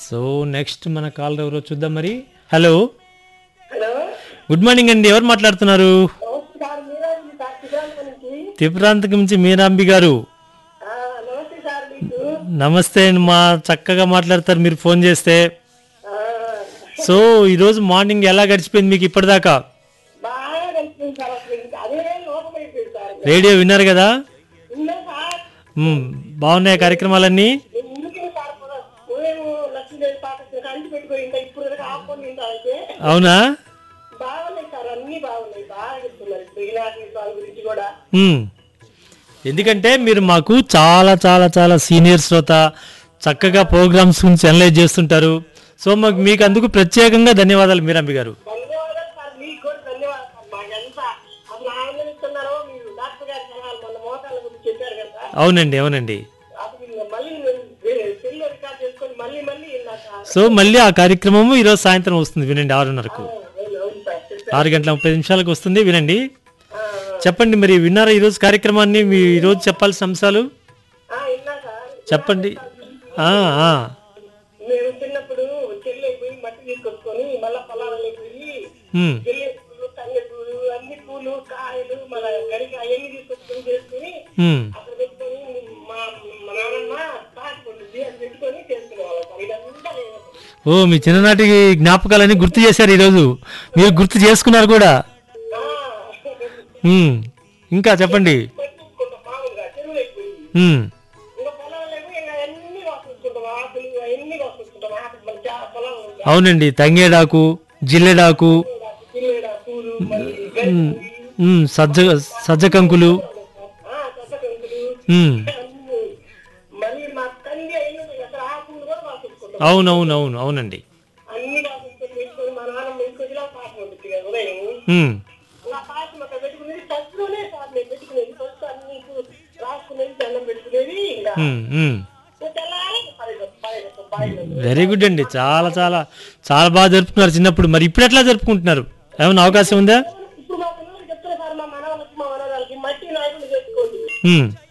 So next మన call ఎవరో చూద్దాం మరి హలో హలో గుడ్ మార్నింగ్ అండి ఎవరు మాట్లాడుతున్నారు నమస్కారం మీరా సార్ సిద్ధాంత నుంచి తిప్రాంతకం నుంచి మీరాంబి గారు ఆ, నమస్తే సార్ మీకు నమస్తే అండి మా చక్కగా మాట్లాడతారు మీరు ఫోన్ చేస్తే ఆ, సో ఈరోజు మార్నింగ్ ఎలా గడిచిపోయింది మీకు ఇప్పటిదాకా బాగా కలిసింది సార్ అసలు ఇంకా అదే లోపమైపోయింది సార్ రేడియో విన్నారు కదా ఉన్నా సార్ మ్మ్. బాగున్నాయి కార్యక్రమాలన్నీ నేను ముందుకే సార్ కూడా మేము లక్ష్మీదేవి పాట కంటి పెట్టుకొని ఇంకా ఇప్పుడు కనుక ఆపుకొని ఇంకా అయితే అవునా బాగున్నాయి సార్ అన్ని బాగున్నాయి బాగా చెప్తున్నారు ఇప్పుడు ఈనాటి సార్ గురించి కూడా మ్మ్. ఎందుకంటే మీరు మాకు చాలా చాలా చాలా సీనియర్ శ్రోత చక్కగా ప్రోగ్రామ్స్ గురించి అనలైజ్ చేస్తుంటారు సో మాకు మీకు అందుకు ప్రత్యేకంగా ధన్యవాదాలు మీరంబి గారు ధన్యవాదాలు సార్ మీకు కూడా ధన్యవాదాలు సార్ మాకు ఎంత అసలు ఆనందిస్తున్నారో మీరు డాక్టర్ గారి సలహాలు మొన్న మోకాళ్ళ గురించి చెప్పారు కదా అవునండి అవునండి అసలు మళ్ళీ సెల్ రికార్డ్ చేసుకొని మళ్ళీ మళ్ళీ విన్నాక సో మళ్ళీ ఆ కార్యక్రమము ఈరోజు సాయంత్రం వస్తుంది వినండి ఆరున్నరకు అవును అవును సార్ చెప్పారు. ఆరు గంటల ముప్పై నిమిషాలకు వస్తుంది వినండి ఆ, చెప్పండి మరి విన్నారా ఈరోజు కార్యక్రమాన్ని మీ ఈరోజు చెప్పాల్సిన అంశాలు ఆ, విన్నా సార్ చెప్పండి ఆ, ఆ. మేము చిన్నప్పుడు చెల్లె పోయి మట్టి తీసుకొచ్చుకొని మళ్ళా పొలాలలో పోయి మ్మ్. చెల్లె పూలు తంగె పూలు అన్ని పూలు కాయలు మన గడికి అవన్నీ తీసుకొచ్చుకొని చేసుకుని మ్మ్. అక్కడ పెట్టుకొని మా మా నాన్నమ్మ తాటి పండుద్ది అది పెట్టుకొని చేసుకునేవాళ్ళం సార్ ఇదంతా లేదు ఓ మీ చిన్ననాటి జ్ఞాపకాలన్నీ గుర్తు చేశారు ఈరోజు మీరు గుర్తు చేసుకున్నారు కూడా ఆ, మ్మ్. ఇంకా చెప్పండి మట్టి తీసుకుంటాం మామూలుగా చెరువులోకి పోయి మ్మ్. ఇంకా పొలాలకు ఇంకా అన్ని వాసుకుంటాం ఆకులు అవన్నీ వాసుకుంటాం ఆకులు మన చా- పొలాలు ఉంటాయి. అవునండి తంగేడాకు జిల్లెడాకు జిల్లేడ పూలు మళ్ళీ గరి మ్మ్. సజ్జ సజ్జ కంకులు ఆ, దశకంకులు మ్మ్. అన్ని. మళ్ళీ మా తండ్రి అయిన అక్కడ ఆకులు కూడా వాసుకుంటాం అవునవునవును అవునండి అన్ని వాసుకొని పెట్టుకొని మా నాన్న పెట్టుకొని ఇలా పాట ఉంటుంది కదా ఉదయం మ్మ్. నా పాట అక్కడ పెట్టుకునేది ఫస్ట్లోనే సార్ నేను పెట్టుకునేది ఫస్ట్ అన్ని రాసుకునేది దండం పెట్టుకునేది ఇంకా మ్మ్. మ్మ్. తెల్లారి పరిగెత్తం పరిగెత్తం బాయిలో వెరీ గుడ్ అండి చాలా చాలా చాలా బాగా జరుపుకున్నారు చిన్నప్పుడు మరి ఇప్పుడు ఎట్లా జరుపుకుంటున్నారు ఏమైనా అవకాశం ఉందా ఇప్పుడు మా పిల్లలకి చెప్తున్నా సార్ మా మనవాళ్ళకి మా మనవాళ్ళకి మట్టి నాయకులు చేసుకోండి మ్మ్.